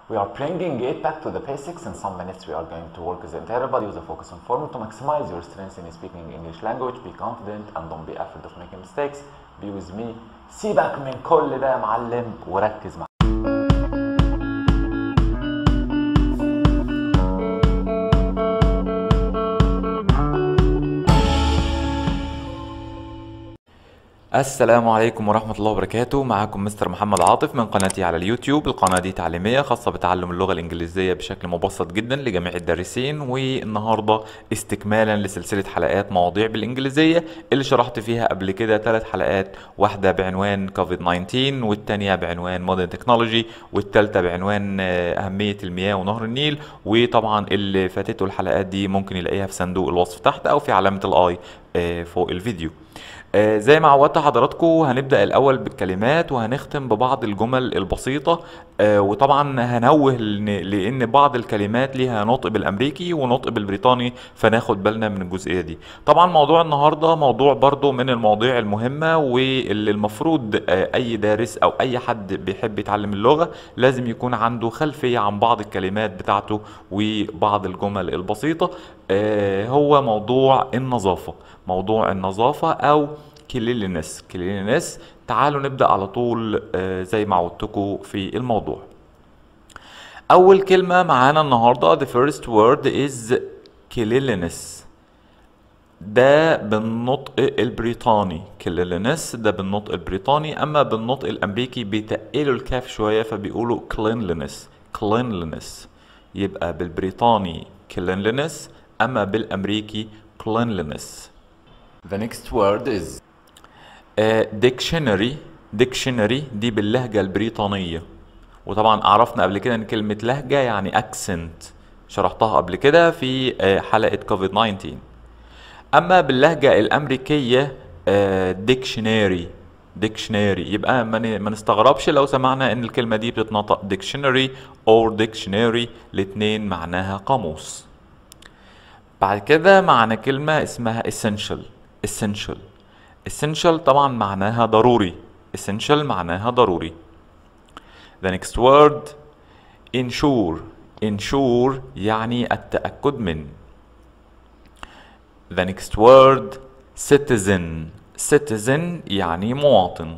We are bringing it back to the basics. In some minutes, we are going to work with the entire body with a focus on form to maximize your strength in speaking English language. Be confident and don't be afraid of making mistakes. Be with me. سيبك من كل ده يا معلم وركز معايا. السلام عليكم ورحمة الله وبركاته معكم مستر محمد عاطف من قناتي على اليوتيوب القناة دي تعليمية خاصة بتعلم اللغة الإنجليزية بشكل مبسط جدا لجميع الدارسين والنهاردة استكمالا لسلسلة حلقات مواضيع بالإنجليزية اللي شرحت فيها قبل كده ثلاث حلقات واحدة بعنوان كوفيد 19 والتانية بعنوان مودرن تكنولوجي والتالتة بعنوان آه، أهمية المياه ونهر النيل وطبعا اللي فاتته الحلقات دي ممكن يلاقيها في صندوق الوصف تحت أو في علامة الآي آه، فوق الفيديو آه، زي ما عودت حضراتكم هنبدأ الأول بالكلمات وهنختم ببعض الجمل البسيطة آه، وطبعا هنوه لأن لأن بعض الكلمات ليها نطق بالأمريكي ونطق بالبريطاني فناخد بالنا من الجزئية دي طبعا موضوع النهاردة موضوع برضو من المواضيع المهمة واللي المفروض آه، أي دارس أو أي حد بيحب يتعلم اللغة لازم يكون عنده خلفية عن بعض الكلمات بتاعته وبعض الجمل البسيطة آه، هو موضوع النظافة موضوع النظافة أو كليلنس كليلنس تعالوا نبدأ على طول آه، زي ما عودتكم في الموضوع أول كلمة معانا النهاردة the first word is cleanliness ده بالنطق البريطاني cleanliness ده بالنطق البريطاني أما بالنطق الأمريكي بيتقلوا الكاف شوية فبيقولوا cleanliness cleanliness يبقى بالبريطاني cleanliness أما بالأمريكي cleanliness The next word is ديكشنري ديكشنري دي باللهجة البريطانية وطبعا عرفنا قبل كده ان كلمة لهجة يعني اكسنت شرحتها قبل كده في آه، حلقة كوفيد 19 اما باللهجة الامريكية ديكشنري ديكشنري يبقى ما ن- ما نستغربش لو سمعنا ان الكلمة دي بتتنطق ديكشنري او ديكشنري الاتنين معناها قاموس بعد كده معنا كلمة اسمها essential essential essential طبعا معناها ضروري essential معناها ضروري the next word ensure ensure يعني التأكد من the next word citizen citizen يعني مواطن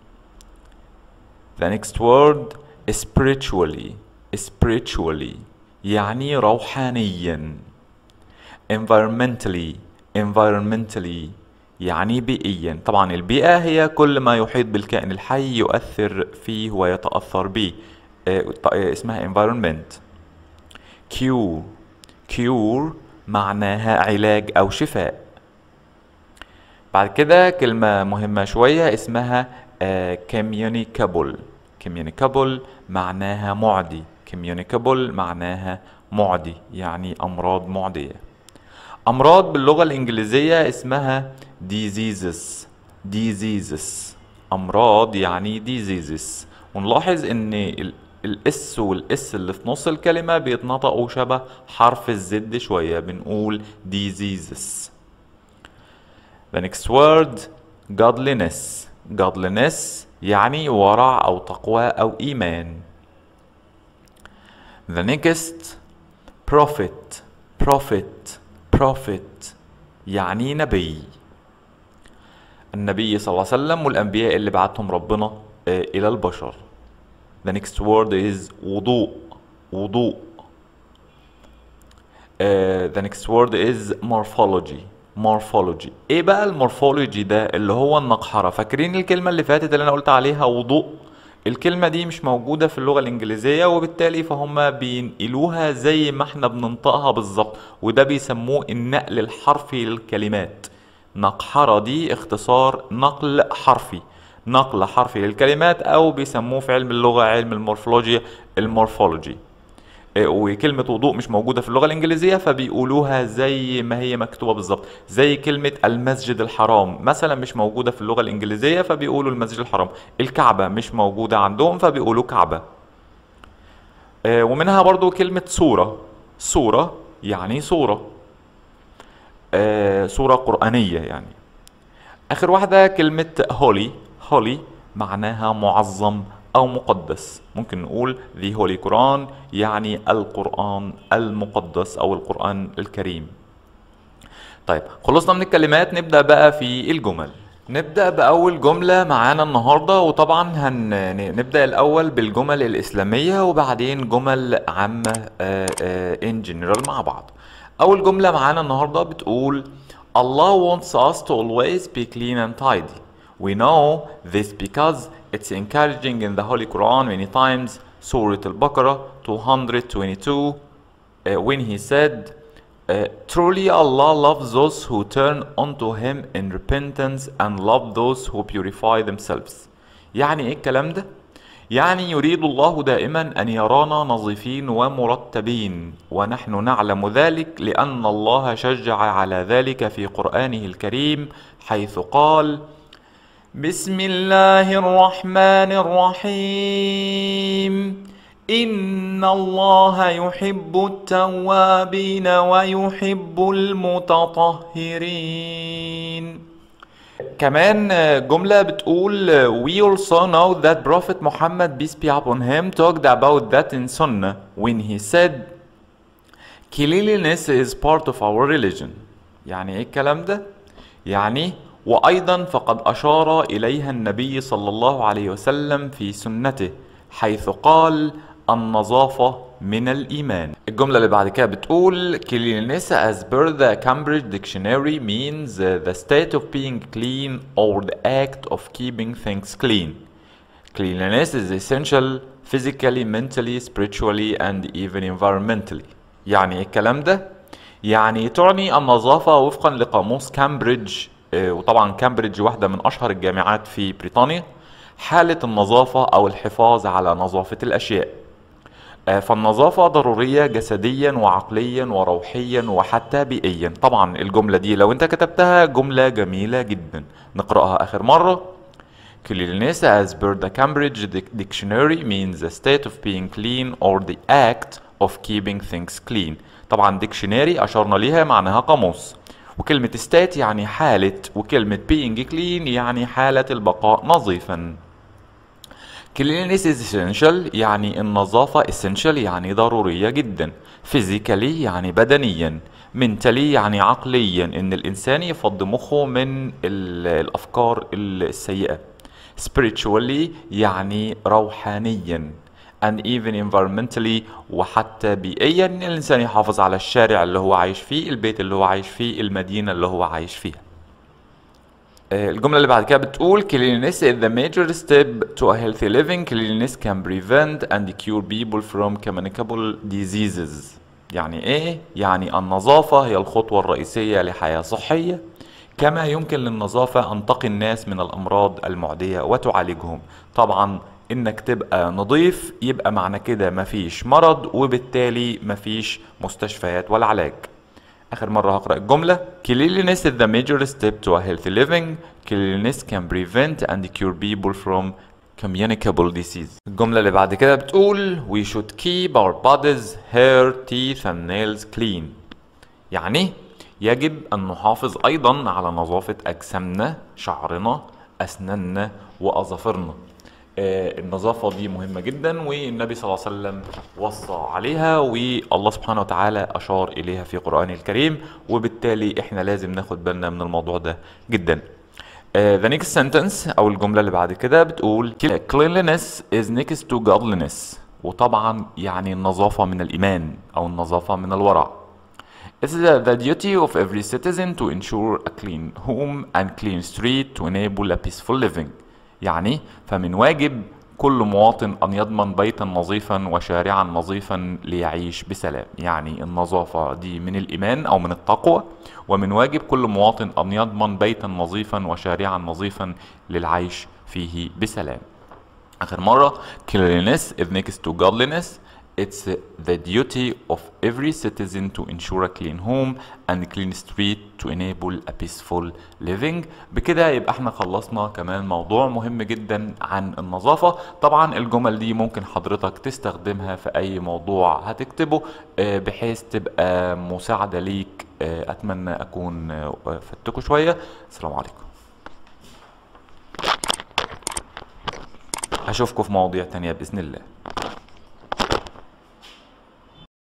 the next word spiritually spiritually يعني روحانيا environmentally environmentally يعني بيئيا طبعا البيئة هي كل ما يحيط بالكائن الحي يؤثر فيه ويتأثر به آه، ط- آه، اسمها environment cure cure معناها علاج أو شفاء بعد كده كلمة مهمة شوية اسمها آه، communicable communicable معناها معدي communicable معناها معدي يعني أمراض معدية أمراض باللغة الإنجليزية اسمها diseases diseases أمراض يعني diseases ونلاحظ إن ال- الاس والاس اللي في نص الكلمة بيتنطقوا شبه حرف الزد شوية بنقول diseases The next word godliness godliness يعني ورع أو تقوى أو إيمان The next prophet prophet prophet يعني نبي النبي صلى الله عليه وسلم والأنبياء اللي بعتهم ربنا آه، إلى البشر The next word is وضوء وضوء آه، The next word is morphology morphology ايه بقى المورفولوجي ده اللي هو النقحرة فاكرين الكلمة اللي فاتت اللي انا قلت عليها وضوء الكلمة دي مش موجودة في اللغة الإنجليزية وبالتالي فهم بينقلوها زي ما احنا بننطقها بالظبط وده بيسموه النقل الحرفي للكلمات نقحرة دي اختصار نقل حرفي نقل حرفي للكلمات أو بيسموه في علم اللغة علم المورفولوجيا المورفولوجي إيه، وكلمة وضوء مش موجودة في اللغة الإنجليزية فبيقولوها زي ما هي مكتوبة بالظبط زي كلمة المسجد الحرام مثلا مش موجودة في اللغة الإنجليزية فبيقولوا المسجد الحرام الكعبة مش موجودة عندهم فبيقولوا كعبة آه، ومنها برضو كلمة صورة صورة يعني صورة آه، صورة قرآنية يعني آخر واحدة كلمة هولي هولي معناها معظم أو مقدس ممكن نقول the Holy Quran يعني القرآن المقدس أو القرآن الكريم طيب خلصنا من الكلمات نبدأ بقى في الجمل نبدأ بأول جملة معانا النهاردة وطبعا هنبدأ الأول بالجمل الإسلامية وبعدين جمل عامة in general مع بعض أول جملة معانا النهاردة بتقول Allah wants us to always be clean and tidy. We know this because it's encouraging in the Holy Quran many times, Surah Al-Baqarah 222, uh, when he said, uh, Truly Allah loves those who turn unto Him in repentance and love those who purify themselves. يعني ايه الكلام ده؟ يعني يريد الله دائما ان يرانا نظيفين ومرتبين ونحن نعلم ذلك لان الله شجع على ذلك في قرانه الكريم حيث قال بسم الله الرحمن الرحيم ان الله يحب التوابين ويحب المتطهرين كمان جملة بتقول We also know that Prophet Muhammad peace be upon him talked about that in Sunnah when he said Cleanliness is part of our religion يعني ايه الكلام ده؟ يعني وأيضا فقد أشار إليها النبي صلى الله عليه وسلم في سنته حيث قال النظافة من الإيمان الجملة اللي بعد كده بتقول cleanliness as per the Cambridge dictionary means the state of being clean or the act of keeping things clean cleanliness is essential physically, mentally, spiritually and even environmentally يعني ايه الكلام ده؟ يعني تعني النظافة وفقا لقاموس كامبريدج وطبعا كامبريدج واحدة من أشهر الجامعات في بريطانيا حالة النظافة أو الحفاظ على نظافة الأشياء فالنظافة ضرورية جسديا وعقليا وروحيا وحتى بيئيا طبعا الجملة دي لو انت كتبتها جملة جميلة جدا نقرأها آخر مرة Cleanliness as per the Cambridge Dictionary means the state of being clean or the act of keeping things clean طبعا dictionary أشرنا ليها معناها قاموس وكلمة state يعني حالة وكلمة being clean يعني حالة البقاء نظيفا cleanliness is essential يعني النظافة essential يعني ضرورية جدا physically يعني بدنيا mentally يعني عقليا ان الانسان يفضي مخه من الافكار السيئة spiritually يعني روحانيا and even environmentally وحتى بيئيا ان الانسان يحافظ على الشارع اللي هو عايش فيه البيت اللي هو عايش فيه المدينة اللي هو عايش فيها الجملة اللي بعد كده بتقول cleanliness is the major step to a healthy living cleanliness can prevent and cure people from communicable diseases يعني ايه؟ يعني النظافة هي الخطوة الرئيسية لحياة صحية كما يمكن للنظافة أن تقي الناس من الأمراض المعدية وتعالجهم طبعا انك تبقى نظيف يبقى معنى كده مفيش مرض وبالتالي مفيش مستشفيات ولا علاج اخر مره هقرا الجمله cleanliness is the major step to a healthy living cleanliness can prevent and cure people from communicable disease الجمله اللي بعد كده بتقول we should keep our bodies hair teeth and nails clean يعني يجب ان نحافظ ايضا على نظافه اجسامنا شعرنا اسناننا واظافرنا آه، النظافة دي مهمة جدا والنبي صلى الله عليه وسلم وصى عليها والله سبحانه وتعالى أشار إليها في قرآنه الكريم وبالتالي إحنا لازم ناخد بالنا من الموضوع ده جدا آه، the next sentence أو الجملة اللي بعد كده بتقول cleanliness is next to godliness وطبعا يعني النظافة من الإيمان أو النظافة من الورع It is the, the duty of every citizen to ensure a clean home and clean street to enable a peaceful living يعني فمن واجب كل مواطن أن يضمن بيتا نظيفا وشارعا نظيفا ليعيش بسلام يعني النظافة دي من الإيمان أو من التقوى ومن واجب كل مواطن أن يضمن بيتا نظيفا وشارعا نظيفا للعيش فيه بسلام آخر مرة cleanliness is next to godliness It's the duty of every citizen to ensure a clean home and clean street to enable a peaceful living بكده يبقى احنا خلصنا كمان موضوع مهم جدا عن النظافة طبعا الجمل دي ممكن حضرتك تستخدمها في اي موضوع هتكتبه آه، بحيث تبقى مساعدة ليك آه، اتمنى اكون آه، فدتكم شوية السلام عليكم اشوفكم في مواضيع تانية باذن الله